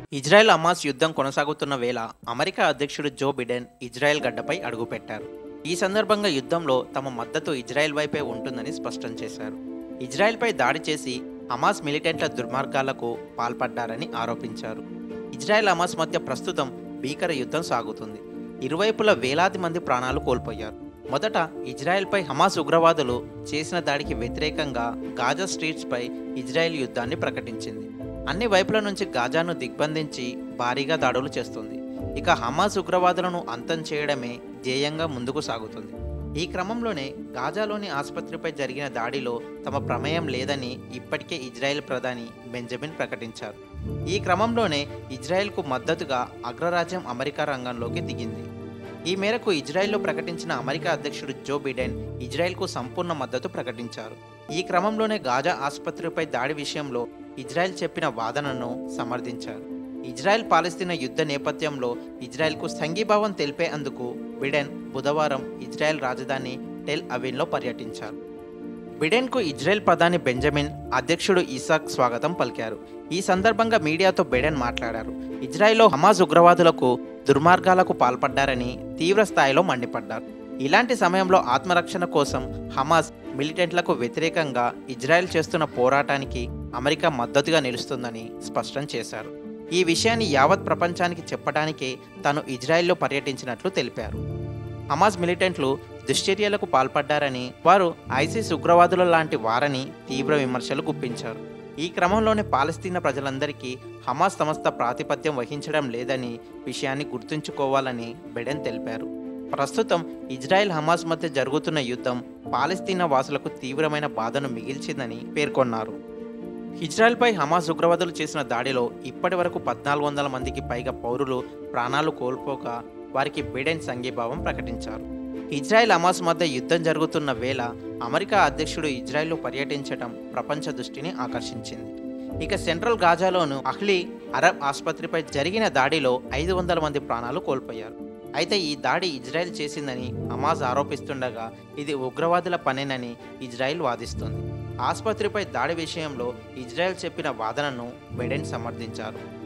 Israel Hamas యుద్ధం కొనసాగుతున్న వేళ అమెరికా అధ్యక్షుడు జో బిడెన్ ఇజ్రాయెల్ గడ్డపై అడుగుపెట్టారు ఈ సందర్భంగా యుద్ధంలో తమ మద్దతు ఇజ్రాయెల్ వైపే ఉంటుందని స్పష్టం చేశారు ఇజ్రాయెల్పై దాడి చేసి హమాస్ మిలిటెంట్ల దుర్మార్గాలకు పాల్పడ్డారని ఆరోపించారు ఇజ్రాయెల్ హమాస్ మధ్య ప్రస్తుతం భీకర యుద్ధం సాగుతుంది ఇరువైపుల వేలాది మంది ప్రాణాలు కోల్పోయారు మొదట ఇజ్రాయెల్పై హమాస్ ఉగ్రవాదులు చేసిన దాడికి వ్యతిరేకంగా గాజా స్ట్రీట్స్పై ఇజ్రాయెల్ యుద్ధాన్ని ప్రకటించింది అన్ని వైపుల నుంచి గాజాను దిగ్బంధించి భారీగా దాడులు చేస్తుంది ఇక హమాస్ ఉగ్రవాదులను అంతం చేయడమే ధ్యేయంగా ముందుకు సాగుతుంది ఈ క్రమంలోనే గాజాలోని ఆసుపత్రిపై జరిగిన దాడిలో తమ ప్రమేయం లేదని ఇప్పటికే ఇజ్రాయెల్ ప్రధాని బెంజమిన్ ప్రకటించారు ఈ క్రమంలోనే ఇజ్రాయెల్కు మద్దతుగా అగ్రరాజ్యం అమెరికా రంగంలోకి దిగింది ఈ మేరకు ఇజ్రాయెల్లో ప్రకటించిన అమెరికా అధ్యక్షుడు జో బిడెన్ ఇజ్రాయెల్కు సంపూర్ణ మద్దతు ప్రకటించారు ఈ క్రమంలోనే గాజా ఆసుపత్రిపై దాడి విషయంలో ఇజ్రాయెల్ చెప్పిన వాదనను సమర్థించారు ఇజ్రాయెల్ పాలస్తీనా యుద్ధ నేపథ్యంలో ఇజ్రాయెల్కు సంఘీభావం తెలిపే అందుకు బిడెన్ బుధవారం ఇజ్రాయెల్ రాజధాని టెల్ అవీన్లో పర్యటించారు బిడెన్కు ఇజ్రాయెల్ ప్రధాని బెంజమిన్ అధ్యక్షుడు ఇసాక్ స్వాగతం పలికారు ఈ సందర్భంగా మీడియాతో బిడెన్ మాట్లాడారు ఇజ్రాయెల్లో హమాజ్ ఉగ్రవాదులకు దుర్మార్గాలకు పాల్పడ్డారని తీవ్ర స్థాయిలో మండిపడ్డారు ఇలాంటి సమయంలో ఆత్మరక్షణ కోసం హమాస్ మిలిటెంట్లకు వ్యతిరేకంగా ఇజ్రాయెల్ చేస్తున్న పోరాటానికి అమెరికా మద్దతుగా నిలుస్తుందని స్పష్టం చేశారు ఈ విషయాన్ని యావత్ ప్రపంచానికి చెప్పడానికే తాను ఇజ్రాయెల్లో పర్యటించినట్లు తెలిపారు హమాస్ మిలిటెంట్లు దుశ్చర్యలకు పాల్పడ్డారని వారు ఐసిస్ ఉగ్రవాదుల లాంటి వారని తీవ్ర విమర్శలు గుప్పించారు ఈ క్రమంలోనే పాలస్తీనా ప్రజలందరికీ హమాస్ సంస్థ ప్రాతిపత్యం వహించడం లేదని విషయాన్ని గుర్తుంచుకోవాలని బెడెన్ తెలిపారు ప్రస్తుతం ఇజ్రాయెల్ హమాస్ మధ్య జరుగుతున్న యుద్ధం పాలస్తీనా వాసులకు తీవ్రమైన బాధను మిగిల్చిందని పేర్కొన్నారు ఇజ్రాయెల్పై హమాస్ ఉగ్రవాదులు చేసిన దాడిలో ఇప్పటి వరకు పద్నాలుగు వందల మందికి పైగా పౌరులు ప్రాణాలు కోల్పోక వారికి బిడెన్ సంఘీభావం ప్రకటించారు ఇజ్రాయెల్ హమాస్ మధ్య యుద్ధం జరుగుతున్న వేళ అమెరికా అధ్యక్షుడు ఇజ్రాయెల్లో పర్యటించడం ప్రపంచ దృష్టిని ఆకర్షించింది ఇక సెంట్రల్ గాజాలోను అహ్లీ అరబ్ ఆసుపత్రిపై జరిగిన దాడిలో ఐదు వందల మంది ప్రాణాలు కోల్పోయారు అయితే ఈ దాడి ఇజ్రాయెల్ చేసిందని హమాజ్ ఆరోపిస్తుండగా ఇది ఉగ్రవాదుల పనేనని ఇజ్రాయెల్ వాదిస్తుంది ఆసుపత్రిపై దాడి విషయంలో ఇజ్రాయెల్ చెప్పిన వాదనను బైడెన్ సమర్థించారు